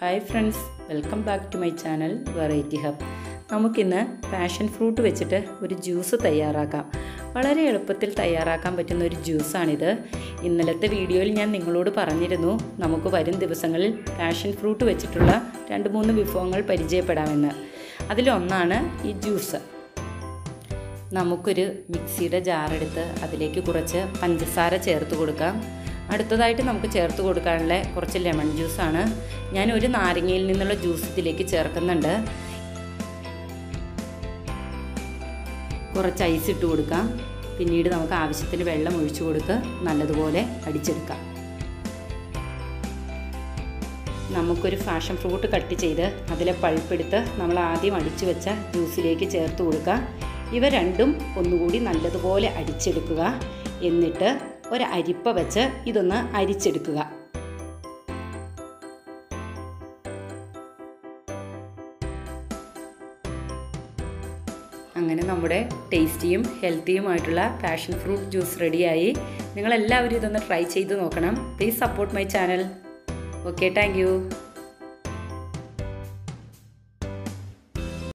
hi friends welcome back to my channel variety hub നമുക്കിന്ന് passion fruit വെച്ചിട്ട് ഒരു juice തയ്യാറാക്കാം വളരെ എളുപ്പത്തിൽ തയ്യാറാക്കാൻ പറ്റുന്ന ഒരു ജ്യൂസാണിത് ഇന്നലത്തെ വീഡിയോയിൽ ഞാൻ നിങ്ങളോട് പറഞ്ഞിരുന്നു നമുക്ക് വരും ദിവസങ്ങളിൽ പാഷൻ ഫ്രൂട്ട് വെച്ചിട്ടുള്ള രണ്ട് മൂന്ന് വിഭവങ്ങൾ പരിചയപ്പെടാമെന്ന് അതിലൊന്നാണ് ഈ ജ്യൂസ് നമുക്കൊരു മിക്സിയുടെ ജാറെടുത്ത് അതിലേക്ക് കുറച്ച് പഞ്ചസാര ചേർത്ത് കൊടുക്കാം അടുത്തതായിട്ട് നമുക്ക് ചേർത്ത് കൊടുക്കാനുള്ള കുറച്ച് ലെമൺ ജ്യൂസാണ് ഞാൻ ഒരു നാരങ്ങയിൽ നിന്നുള്ള ജ്യൂസ് ഇതിലേക്ക് ചേർക്കുന്നുണ്ട് കുറച്ച് ഐസ് ഇട്ട് കൊടുക്കാം പിന്നീട് നമുക്ക് ആവശ്യത്തിന് വെള്ളം ഒഴിച്ചു കൊടുത്ത് നല്ലതുപോലെ അടിച്ചെടുക്കാം നമുക്കൊരു ഫാഷൻ ഫ്രൂട്ട് കട്ട് ചെയ്ത് അതിലെ പഴുപ്പെടുത്ത് നമ്മൾ ആദ്യം അടിച്ചു വെച്ച ജ്യൂസിലേക്ക് ചേർത്ത് കൊടുക്കുക ഇവ രണ്ടും ഒന്നുകൂടി നല്ലതുപോലെ അടിച്ചെടുക്കുക എന്നിട്ട് ഒരു അരിപ്പ വെച്ച് ഇതൊന്ന് അരിച്ചെടുക്കുക അങ്ങനെ നമ്മുടെ ടേസ്റ്റിയും ഹെൽത്തിയുമായിട്ടുള്ള പാഷൻ ഫ്രൂട്ട് ജ്യൂസ് റെഡിയായി നിങ്ങളെല്ലാവരും ഇതൊന്ന് ട്രൈ ചെയ്ത് നോക്കണം please support my channel okay thank